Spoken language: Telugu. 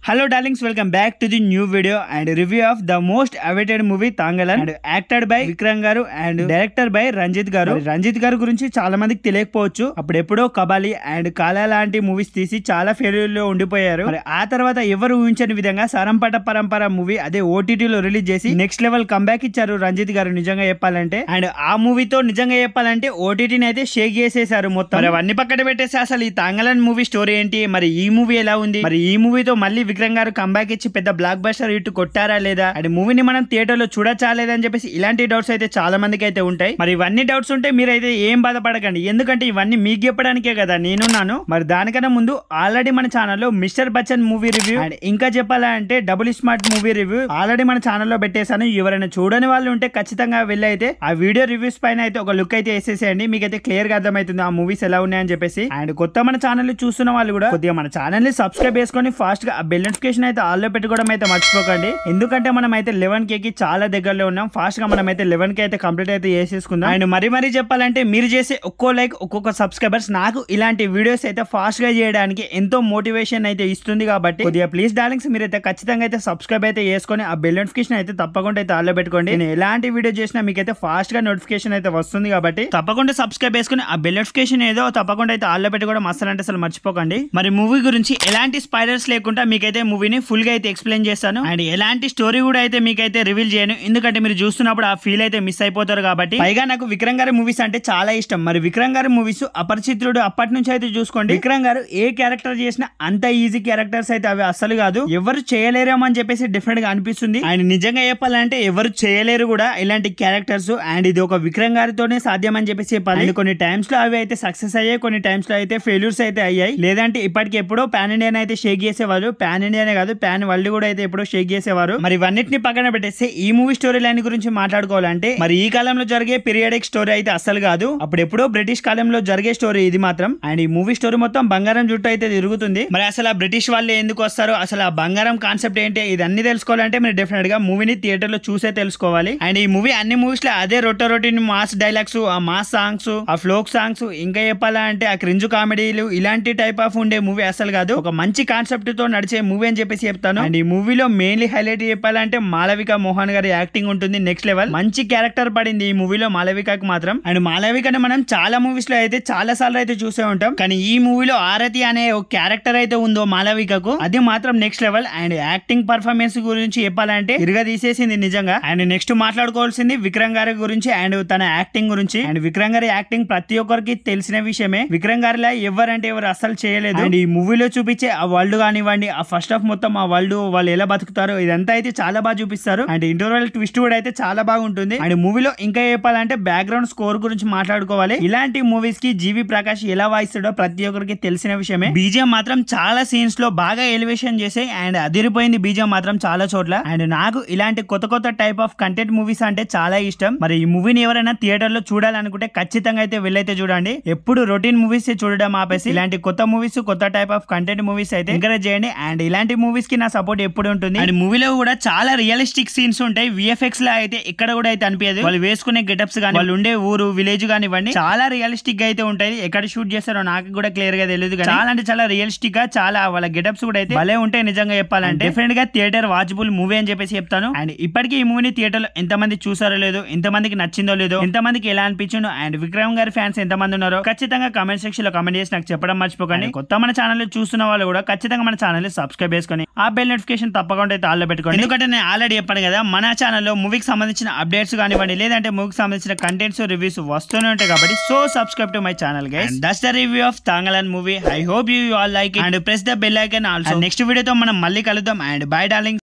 hello darlings welcome back to the new video and review of the most awaited movie Thangalaan and acted by Vikram గారు అండ్ డైరెక్టర్ బై రంజిత్ గారు మరి రంజిత్ గారి గురించి చాలా మందికి తెలియకపోవచ్చు అప్పుడు ఎప్పుడో కబాలి అండ్ కాలా లాంటి మూవీస్ తీసి చాలా ఫెయిల్యూర్ లో ఉండిపోయారు మరి ఆ తర్వాత ఎవరు ఊహించని విధంగా సరంపట పరంపర మూవీ అదే ఓటీటీలో రిలీజ్ చేసి నెక్స్ట్ లెవెల్ కంబ్యాక్ ఇచ్చారు రంజిత్ గారు నిజంగా చెప్పాలంటే అండ్ ఆ మూవీతో నిజంగా చెప్పాలంటే ఓటీటీని అయితే షేక్ చేసేసారు మొత్తం మరి అవన్నీ పక్కన పెట్టేసి అసలు ఈ తాంగలన్ మూవీ స్టోరీ ఏంటి మరి ఈ మూవీ ఎలా ఉంది మరి ఈ మూవీతో మళ్ళీ విక్రమ్ గారు కంబ్యాక్ ఇచ్చి పెద్ద బ్లాక్ బస్టర్ హిట్ కొట్టారా లేదా అండ్ మూవీని మనం థియేటర్ లో చూడచ్చా లేదా అని చెప్పేసి ఇలాంటి డౌట్స్ అయితే చాలా మందికి అయితే ఉంటాయి మరి ఇవన్నీ డౌట్స్ ఉంటే మీరైతే ఏం బాధపడకండి ఎందుకంటే ఇవన్నీ మీకు చెప్పడానికే కదా నేనున్నాను మరి దానికన్నా ముందు ఆల్రెడీ మన ఛానల్లో mister Bachchan movie review and ఇంకా చెప్పాలంటే double smart movie review already మన ఛానల్లో పెట్టేశాను ఎవరైనా చూడని వాళ్ళు ఉంటే ఖచ్చితంగా వెళ్ళి అయితే ఆ వీడియో రివ్యూస్ పైన అయితే ఒక లుక్ అయితే వేసేసేయండి మీకు అయితే క్లియర్ గా అర్థమవుతుంది ఆ మూవీస్ ఎలా ఉన్నాయని చెప్పేసి అండ్ కొత్త మన ఛానల్ చూస్తున్న వాళ్ళు కూడా కొద్దిగా మన ఛానల్ ని సబ్స్క్రైబ్ చేసుకొని ఫాస్ట్ గా ఆ బెల్ నోటిఫికేషన్ అయితే ఆల్లో పెట్టుకోవడం అయితే మర్చిపోకండి ఎందుకంటే మనం అయితే లెవెన్ కే కి చాలా దగ్గరలో ఉన్నాం ఫాస్ట్ గా మనం అయితే లెవెన్ కే అయితే కంప్లీట్ అయితే చేసేసుకుందాం అండ్ మరి మరి చెప్పాలంటే మీరు చేసే ఒక్కో లైక్ ఒక్కొక్క సబ్స్క్రైబర్స్ నాకు ఇలాంటి వీడియోస్ అయితే ఫాస్ట్ గా చేయడానికి ఎంతో మోటివేషన్ అయితే ఇస్తుంది కాబట్టి కొద్దిగా ప్లీజ్ డార్లింగ్స్ మీరైతే ఖచ్చితంగా అయితే సబ్స్క్రైబ్ అయితే చేసుకొని ఆ బెల్ నోటిఫికేషన్ అయితే తప్పకుండా అయితే ఆల్లో పెట్టుకోండి నేను ఎలాంటి వీడియో చేసినా మీకైతే ఫాస్ట్ గా నోటిఫికేషన్ అయితే వస్తుంది కాబట్టి తప్పకుండా సబ్స్క్రైబ్ చేసుకుని ఆ బెల్ నోటిఫికేషన్ ఏదో తప్పకుండా అయితే ఆల్లో పెట్టుకోవడం అసలు అంటే అసలు మర్చిపోకండి మరి మూవీ గురించి ఎలాంటి స్పైడర్స్ లేకుండా మీకైతే మూవీని ఫుల్ గా అయితే ఎక్స్ప్లెయిన్ చేస్తాను అండ్ ఎలాంటి స్టోరీ కూడా అయితే మీకైతే రివీల్ చేయను ఎందుకంటే మీరు చూస్తున్నప్పుడు ఆ ఫీల్ అయితే మిస్ అయిపోతారు కాబట్టి పైగా నాకు విక్రమ్ గారి మూవీస్ అంటే చాలా ఇష్టం మరి విక్రమ్ గారి మూవీస్ అపరిచితుడు అప్పటి నుంచి అయితే చూసుకోండి విక్రమ్ గారు ఏ క్యారెక్టర్ చేసినా అంత ఈజీ క్యారెక్టర్స్ అయితే అవి అస్సలు కాదు ఎవరు చేయలేరేమో అని చెప్పేసి డిఫరెంట్ గా అనిపిస్తుంది అండ్ నిజంగా చెప్పాలంటే ఎవరు చేయలేరు కూడా ఇలాంటి క్యారెక్టర్స్ అండ్ ఇది ఒక విక్రమ్ గారితోనే సాధ్యం అని చెప్పేసి చెప్పాలి అండ్ కొన్ని టైమ్స్ లో అవి అయితే సక్సెస్ అయ్యాయి కొన్ని టైమ్స్ లో అయితే ఫెయిల్యూర్స్ అయితే అయ్యాయి లేదంటే ఇప్పటికి ఎప్పుడో పాన్ ఇండియన్ అయితే షేక్ చేసేవాళ్ళు పాన్ ఇండియానే కాదు పాన్ వరల్డ్ కూడా అయితే ఎప్పుడో షేక్ చేసేవారు మరి ఇవన్నిటిని పక్కన పెట్టేస్తే ఈ మూవీ స్టోరీ లైన్ గురించి మాట్లాడుకోవాలంటే మరి ఈ కాలంలో జరిగే పీరియాడిక్ స్టోరీ అయితే అస్సలు కాదు అప్పుడు ఎప్పుడో బ్రిటిష్ కాలంలో జరిగే స్టోరీ ఇది మాత్రం అండ్ ఈ మూవీ స్టోరీ మొత్తం బంగారం జుట్టు అయితే తిరుగుతుంది మరి అసలు ఆ బ్రిటిష్ వాళ్ళు ఎందుకు వస్తారు అసలు ఆ బంగారం కాన్సెప్ట్ ఏంటి ఇది అన్ని తెలుసుకోవాలంటే మీరు డెఫినెట్ గా మూవీని థియేటర్ లో చూసే తెలుసుకోవాలి అండ్ ఈ మూవీ అన్ని మూవీస్ లో అదే రొట్టె రొటీన్ మాస్ డైలాగ్స్ ఆ మాస్ సాంగ్స్ ఆ ఫ్లోక్ సాంగ్స్ ఇంకా చెప్పాలంటే ఆ క్రింజు కామెడీలు ఇలాంటి టైప్ ఆఫ్ ఉండే మూవీ అసలు కాదు ఒక మంచి కాన్సెప్ట్ తో నడిచే మూవీ అని చెప్పేసి చెప్తాను అండ్ ఈ మూవీలో మెయిన్లీ హైలైట్ చెప్పాలంటే మాలవిక మోహన్ గారి యాక్టింగ్ ఉంటుంది నెక్స్ట్ లెవెల్ మంచి క్యారెక్టర్ పడింది ఈ మూవీలో మాలవికకి మాత్రం అండ్ మాలవికని మనం చాలా మూవీస్ లో అయితే చాలా సార్లు అయితే చూసే ఉంటాం కానీ ఈ మూవీలో ఆరతి అనే ఒక క్యారెక్టర్ అయితే ఉందో మాలవికకు అది మాత్రం next level and acting performance గురించి చెప్పాలంటే ఇరుగా తీసేసింది నిజంగా అండ్ నెక్స్ట్ మాట్లాడుకోవాల్సింది విక్రమ్ గారి గురించి అండ్ తన యాక్టింగ్ గురించి అండ్ విక్రమ్ గారి యాక్టింగ్ ప్రతి ఒక్కరికి తెలిసిన విషయమే విక్రమ్ గారిలా ఎవరంటే ఎవరు అస్సలు చేయలేదు అండ్ ఈ మూవీలో చూపించే ఆ వరల్డ్ కానివ్వండి ఆ ఫస్ట్ ఆఫ్ మొత్తం ఆ వరల్డ్ వాళ్ళు ఎలా బతుకుతారో ఇదంతా అయితే చాలా బాగా చూపిస్తారు అండ్ ఇంటర్వల్ ట్విస్ట్ కూడా అయితే చాలా బాగుంటుంది అండ్ మూవీలో ఇంకా చెప్పాలంటే బ్యాక్గ్రౌండ్ స్కోర్ గురించి మాట్లాడుకోవాలి ఇలాంటి మూవీస్ కి జీవి ప్రకాష్ ఎలా వాయిస్తాడో ప్రతి ఒక్కరికి తెలిసిన విషయమే బీజం మాత్రం చాలా సీన్స్ లో బాగా ఎలివేషన్ చేసాయి అండ్ అదిరిపోయింది బీజం మాత్రం చాలా చోట్ల అండ్ నాకు ఇలాంటి కొత్త కొత్త టైప్ ఆఫ్ కంటెంట్ మూవీస్ అంటే చాలా ఇష్టం మరి ఈ మూవీని ఎవరైనా థియేటర్ లో చూడాలనుకుంటే ఖచ్చితంగా అయితే వెళ్ళైతే చూడండి ఎప్పుడు రొటీన్ మూవీస్ చూడడం ఆపేసి ఇలాంటి కొత్త మూవీస్ కొత్త టైప్ ఆఫ్ కంటెంట్ మూవీస్ అయితే ఎంకరేజ్ చేయండి అండ్ ఇలాంటి మూవీస్ కి నా సపోర్ట్ ఎప్పుడు ఉంటుంది అండ్ మూవీలో కూడా చాలా రియలిస్టిక్ సీన్స్ ఉంటాయి విఎఫ్ఎక్స్ లో అయితే ఇక్కడ కూడా అయితే అనిపించదు వాళ్ళు వేసుకునే గెటప్స్ కానీ వాళ్ళు ఉండే ఊరు విలేజ్ కానివ్వండి చాలా రియలిస్టిక్ గా అయితే ఉంటాయి ఎక్కడ షూట్ చేస్తారో నాకు కూడా క్లియర్ గా తెలియదు కానీ చాలా అంటే చాలా రియలిస్టిక్ గా చాలా వాళ్ళ గెటప్స్ కూడా అయితే భలే ఉంటాయి నిజంగా చెప్పాలంటే డిఫరెంట్ గా థియేటర్ వాచబుల్ మూవీ అని చెప్పేసి చెప్తాను అండ్ ఇప్పటికీ ఈ మూవీని థియేటర్ లో ఎంత మంది చూసారో లేదో ఎంత మందికి నచ్చిందో లేదో ఎంత మందికి ఎలా అనిపించిందో అండ్ విక్రమ్ గారి ఫ్యాన్స్ ఎంత మంది ఉన్నారో ఖచ్చితంగా కామెంట్ సెక్షన్ లో కామెంట్ చేసి నాకు చెప్పడం మర్చిపోకండి కొత్త మన ఛానల్ చూస్తున్న వాళ్ళు కూడా ఖచ్చితంగా మన ఛానల్ సబ్స్క్రైబ్ చేసుకొని ఆ బెల్ నోటిఫికేషన్ తప్పకుండా అయితే ఆల్లో పెట్టుకోండి ఎందుకంటే నేను ఆల్రెడీ చెప్పాను కదా మన ఛానల్లో మూవీకి సంబంధించిన అప్డేట్స్ కానివ్వండి లేదంటే మూవీకి సంబంధించిన కంటెంట్స్ రివ్యూస్ వస్తూనే ఉంటాయి కాబట్టి so subscribe to my channel guys that's the review of Thangalaan movie I hope you all like and press the bell icon also next వీడియోతో మనం మళ్ళీ కలుద్దాం అండ్ బై డార్లింగ్